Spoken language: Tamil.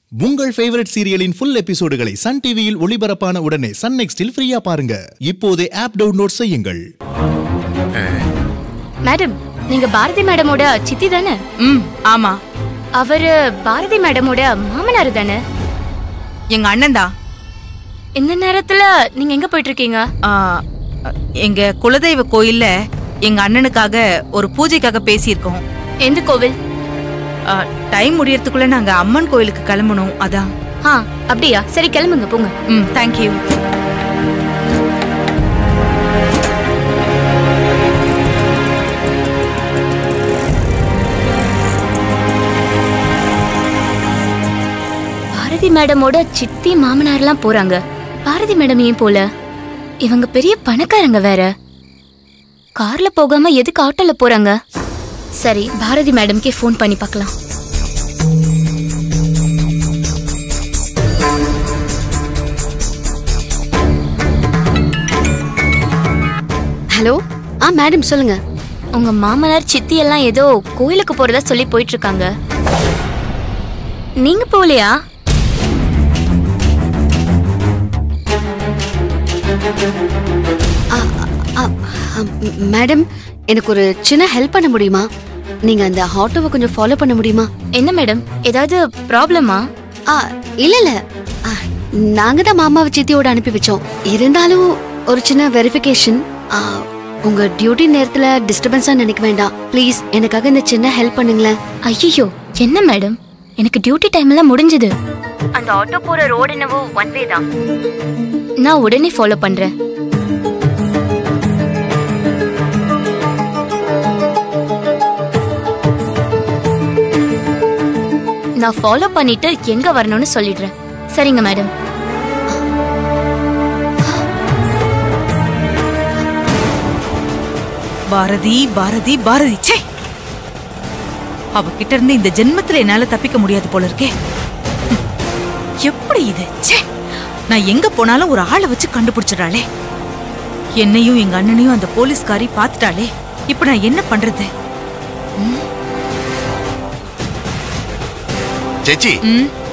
உங்கள் ஃபேவரட் சீரியலின் ஃபுல் எபிசோடுகளை சன் டிவியில் ஒளிபரப்பான உடனே சன் நெக்ஸ்டில் ஃப்ரீயா பாருங்க இப்போதே ஆப் டவுன்லோட் செய்யுங்கள் மேடம் நீங்க பாரதி மேடமோட சித்தி தானே ம் ஆமா அவரு பாரதி மேடமோட மாமனார் தானே எங்க அண்ணன் தான் இந்த நேரத்துல நீங்க எங்க போயிட்டு இருக்கீங்க எங்க குலதெய்வ கோயில்ல எங்க அண்ணனுக்காக ஒரு பூஜைக்காக பேசியிருக்கோம் எந்த கோவில் ஆ, டைம் முடியறதுக்குள்ள நாங்க அம்மன் கோயிலுக்கு கிளம்பணும் அதான் ஆ அப்படியா சரி கிளம்புங்க போங்க ம் தேங்க்யூ பாரதி மேடமோட சித்தி மாமனார்லாம் போறாங்க பாரதி மேடம் ஏன் போல இவங்க பெரிய பணக்காரங்க வேற கார்ல போகாம எதுக்கு ஆட்டோல போறாங்க சரி பாரதி மேடம்க்கே ஃபோன் பண்ணி பார்க்கலாம் ஹலோ ஆ மேடம் சொல்லுங்க உங்க மாமனார் சித்தி எல்லாம் ஏதோ கோயிலுக்கு போறதா சொல்லி போயிட்டு இருக்காங்க நீங்க போகலையா ஆ, ஆ, ஆ, மேடம் எனக்கு ஒரு சின்ன ஹெல்ப் பண்ண முடியுமா நீங்க அந்த ஆட்டோவை கொஞ்சம் ஃபாலோ பண்ண முடியுமா என்ன மேடம் ஏதாவது ப்ராப்ளமா ஆ இல்ல இல்ல ஆ, நாங்க தான் மாமாவை சித்தியோட அனுப்பி வச்சோம் இருந்தாலும் ஒரு சின்ன வெரிஃபிகேஷன் உங்க டியூட்டி நேரத்துல டிஸ்டர்பன்ஸா நினைக்க வேண்டாம் ப்ளீஸ் எனக்காக இந்த சின்ன ஹெல்ப் பண்ணுங்களேன் ஐயோ என்ன மேடம் எனக்கு டியூட்டி டைம் எல்லாம் முடிஞ்சது அந்த ஆட்டோ போற ரோடு என்னவோ ஒன் வே தான் நான் உடனே ஃபாலோ பண்றேன் நான் ஃபாலோ பண்ணிட்டு எங்க வரணும்னு சொல்லிடுறேன் சரிங்க மேடம் பாரதி பாரதி பாரதி ச்சே அவகிட்ட இருந்து இந்த ஜென்மத்துல என்னால தப்பிக்க முடியாது போல இருக்கே ம். எப்படி இது ச்சே நான் எங்க போனாலும் ஒரு ஆளை வச்சு கண்டுபிடிச்சிடறாளே என்னையும் எங்க அண்ணனையும் அந்த போலீஸ்காரி பார்த்துட்டாளே இப்ப நான் என்ன பண்றது சேச்சி ம்